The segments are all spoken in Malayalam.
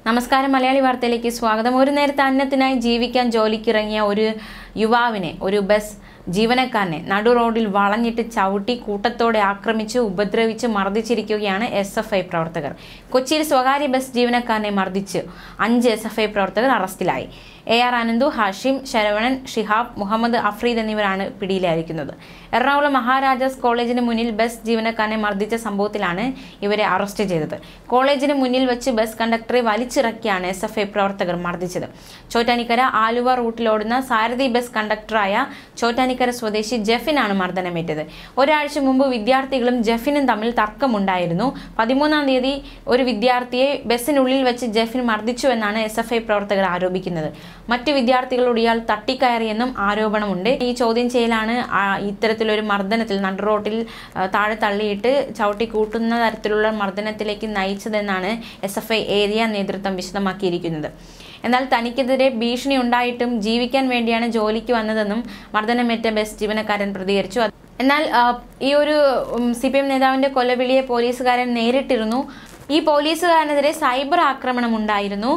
നമസ്കാരം മലയാളി വാർത്തയിലേക്ക് സ്വാഗതം ഒരു നേരത്തെ അന്നത്തിനായി ജീവിക്കാൻ ജോലിക്കിറങ്ങിയ ഒരു യുവാവിനെ ഒരു ബസ് ജീവനക്കാരനെ നടു റോഡിൽ വളഞ്ഞിട്ട് ചവിട്ടി കൂട്ടത്തോടെ ആക്രമിച്ച് ഉപദ്രവിച്ച് മർദ്ദിച്ചിരിക്കുകയാണ് എസ് എഫ് ഐ പ്രവർത്തകർ കൊച്ചിയിൽ സ്വകാര്യ ബസ് ജീവനക്കാരനെ മർദ്ദിച്ച് അഞ്ച് എസ് എഫ് ഐ പ്രവർത്തകർ അറസ്റ്റിലായി എ ആർ അനന്തു ഹാഷിം ശരവണൻ ഷിഹാബ് മുഹമ്മദ് അഫ്രീദ് എന്നിവരാണ് പിടിയിലായിരിക്കുന്നത് എറണാകുളം മഹാരാജാസ് കോളേജിന് മുന്നിൽ ബസ് ജീവനക്കാരനെ മർദ്ദിച്ച സംഭവത്തിലാണ് ഇവരെ അറസ്റ്റ് ചെയ്തത് കോളേജിന് മുന്നിൽ വെച്ച് ബസ് കണ്ടക്ടറെ വലിച്ചിറക്കിയാണ് എസ് എഫ് ഐ പ്രവർത്തകർ മർദ്ദിച്ചത് ചോറ്റാനിക്കര ആലുവ റൂട്ടിലോടുന്ന സാരഥി ബസ് കണ്ടക്ടറായ ചോറ്റാനിക്കര സ്വദേശി ജെഫിനാണ് മർദ്ദനമേറ്റത് ഒരാഴ്ച മുമ്പ് വിദ്യാർത്ഥികളും ജെഫിനും തമ്മിൽ തർക്കമുണ്ടായിരുന്നു പതിമൂന്നാം തീയതി ഒരു വിദ്യാർത്ഥിയെ ബസ്സിനുള്ളിൽ വെച്ച് ജെഫിൻ മർദ്ദിച്ചു എന്നാണ് എസ് എഫ് ഐ പ്രവർത്തകർ ആരോപിക്കുന്നത് മറ്റു വിദ്യാർത്ഥികളോട് ഇയാൾ തട്ടിക്കയറിയെന്നും ആരോപണമുണ്ട് ഈ ചോദ്യം ചെയ്യലാണ് ആ ഇത്തരത്തിലൊരു മർദ്ദനത്തിൽ നടുറോട്ടിൽ ആ, താഴെ തള്ളിയിട്ട് ചവിട്ടി കൂട്ടുന്ന തരത്തിലുള്ള മർദ്ദനത്തിലേക്ക് നയിച്ചതെന്നാണ് എസ് എഫ് ഐ ഏരിയ നേതൃത്വം വിശദമാക്കിയിരിക്കുന്നത് എന്നാൽ തനിക്കെതിരെ ഭീഷണി ഉണ്ടായിട്ടും ജീവിക്കാൻ വേണ്ടിയാണ് ജോലിക്ക് വന്നതെന്നും മർദ്ദനമേറ്റ ബസ് ജീവനക്കാരൻ പ്രതികരിച്ചു എന്നാൽ ആ, ഈ ഒരു സി പി എം നേതാവിന്റെ കൊലവിളിയെ പോലീസുകാരൻ നേരിട്ടിരുന്നു ഈ പോലീസുകാരനെതിരെ സൈബർ ആക്രമണം ഉണ്ടായിരുന്നു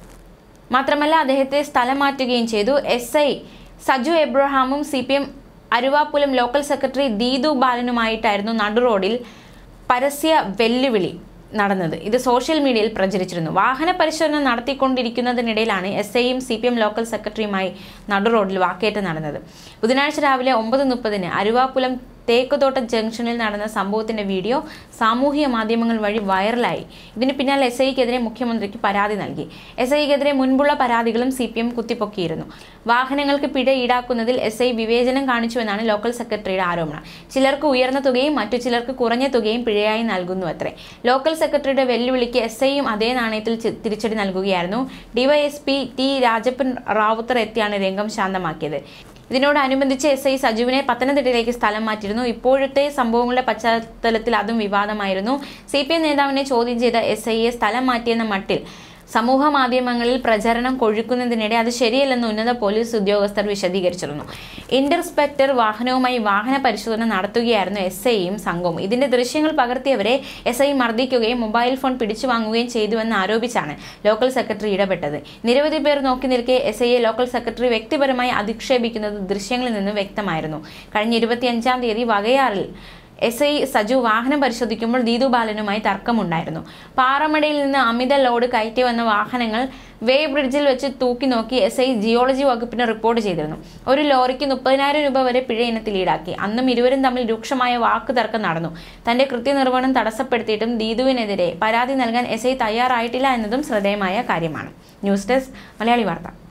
മാത്രമല്ല അദ്ദേഹത്തെ സ്ഥലം മാറ്റുകയും ചെയ്തു എസ് ഐ സജു എബ്രഹാമും C P M Aruvappulam local secretary Didu ബാലനുമായിട്ടായിരുന്നു നടുറോഡിൽ പരസ്യ വെല്ലുവിളി നടന്നത് ഇത് സോഷ്യൽ മീഡിയയിൽ പ്രചരിച്ചിരുന്നു വാഹന പരിശോധന നടത്തിക്കൊണ്ടിരിക്കുന്നതിനിടയിലാണ് എസ് ഐയും സി പി എം ലോക്കൽ സെക്രട്ടറിയുമായി നടുറോഡിൽ വാക്കേറ്റം നടന്നത് ബുധനാഴ്ച രാവിലെ ഒമ്പത് മുപ്പതിന് അരുവാപ്പുലം തേക്കുതോട്ട ജംഗ്ഷനിൽ നടന്ന സംഭവത്തിന്റെ വീഡിയോ സാമൂഹിക മാധ്യമങ്ങൾ വഴി വൈറലായി ഇതിന് പിന്നാലെ എസ് ഐക്കെതിരെ മുഖ്യമന്ത്രിക്ക് പരാതി നൽകി എസ് ഐക്കെതിരെ മുൻപുള്ള പരാതികളും സി പി എം കുത്തിപ്പൊക്കിയിരുന്നു വാഹനങ്ങൾക്ക് പിഴ ഈടാക്കുന്നതിൽ എസ് ഐ വിവേചനം കാണിച്ചുവെന്നാണ് ലോക്കൽ സെക്രട്ടറിയുടെ ആരോപണം ചിലർക്ക് ഉയർന്ന തുകയും മറ്റു ചിലർക്ക് കുറഞ്ഞ തുകയും പിഴയായി നൽകുന്നു അത്രേ ലോക്കൽ സെക്രട്ടറിയുടെ വെല്ലുവിളിക്ക് എസ് ഐയും അതേ നാണയത്തിൽ ചി- തിരിച്ചടി നൽകുകയായിരുന്നു ഡിവൈഎസ്പി ടി രാജപ്പൻ റാവുത്തർ എത്തിയാണ് രംഗം ശാന്തമാക്കിയത് ഇതിനോടനുബന്ധിച്ച് എസ് ഐ സജുവിനെ പത്തനംതിട്ടയിലേക്ക് സ്ഥലം മാറ്റിയിരുന്നു ഇപ്പോഴത്തെ സംഭവങ്ങളുടെ പശ്ചാത്തലത്തിൽ അതും വിവാദമായിരുന്നു സി പി എം നേതാവിനെ ചോദ്യം ചെയ്ത എസ് ഐയെ സ്ഥലം മാറ്റിയെന്ന മട്ടിൽ സമൂഹ മാധ്യമങ്ങളിൽ പ്രചരണം കൊഴുക്കുന്നതിനിടെ അത് ശരിയല്ലെന്ന് ഉന്നത പോലീസ് ഉദ്യോഗസ്ഥർ വിശദീകരിച്ചിരുന്നു ഇന്റർസ്പെക്ടർ വാഹനവുമായി വാഹന പരിശോധന നടത്തുകയായിരുന്നു എസ് ഐയും സംഘവും ഇതിന്റെ ദൃശ്യങ്ങൾ പകർത്തിയവരെ എസ് ഐ മർദ്ദിക്കുകയും മൊബൈൽ ഫോൺ പിടിച്ചു വാങ്ങുകയും ചെയ്തുവെന്ന് ആരോപിച്ചാണ് ലോക്കൽ സെക്രട്ടറി ഇടപെട്ടത് നിരവധി പേർ നോക്കി നിൽക്കെ എസ് ഐയെ ലോക്കൽ സെക്രട്ടറി വ്യക്തിപരമായി അധിക്ഷേപിക്കുന്നത് ദൃശ്യങ്ങളിൽ നിന്ന് വ്യക്തമായിരുന്നു കഴിഞ്ഞ ഇരുപത്തിയഞ്ചാം തീയതി വകയാറിൽ എസ് ഐ സജു വാഹനം പരിശോധിക്കുമ്പോൾ ദീതു ബാലനുമായി തർക്കമുണ്ടായിരുന്നു പാറമടയിൽ നിന്ന് അമിത ലോഡ് കയറ്റി വന്ന വാഹനങ്ങൾ വേ ബ്രിഡ്ജിൽ വെച്ച് തൂക്കി നോക്കി എസ് ഐ ജിയോളജി വകുപ്പിന് റിപ്പോർട്ട് ചെയ്തിരുന്നു ഒരു ലോറിക്ക് മുപ്പതിനായിരം രൂപ വരെ പിഴ ഇനത്തിൽ ഈടാക്കി അന്നും ഇരുവരും തമ്മിൽ രൂക്ഷമായ വാക്ക് തർക്കം നടന്നു തന്റെ കൃത്യനിർവഹണം തടസ്സപ്പെടുത്തിയിട്ടും ദീതുവിനെതിരെ പരാതി നൽകാൻ എസ് ഐ തയ്യാറായിട്ടില്ല എന്നതും ശ്രദ്ധേയമായ കാര്യമാണ് ന്യൂസ് ഡെസ്ക് മലയാളി വാർത്ത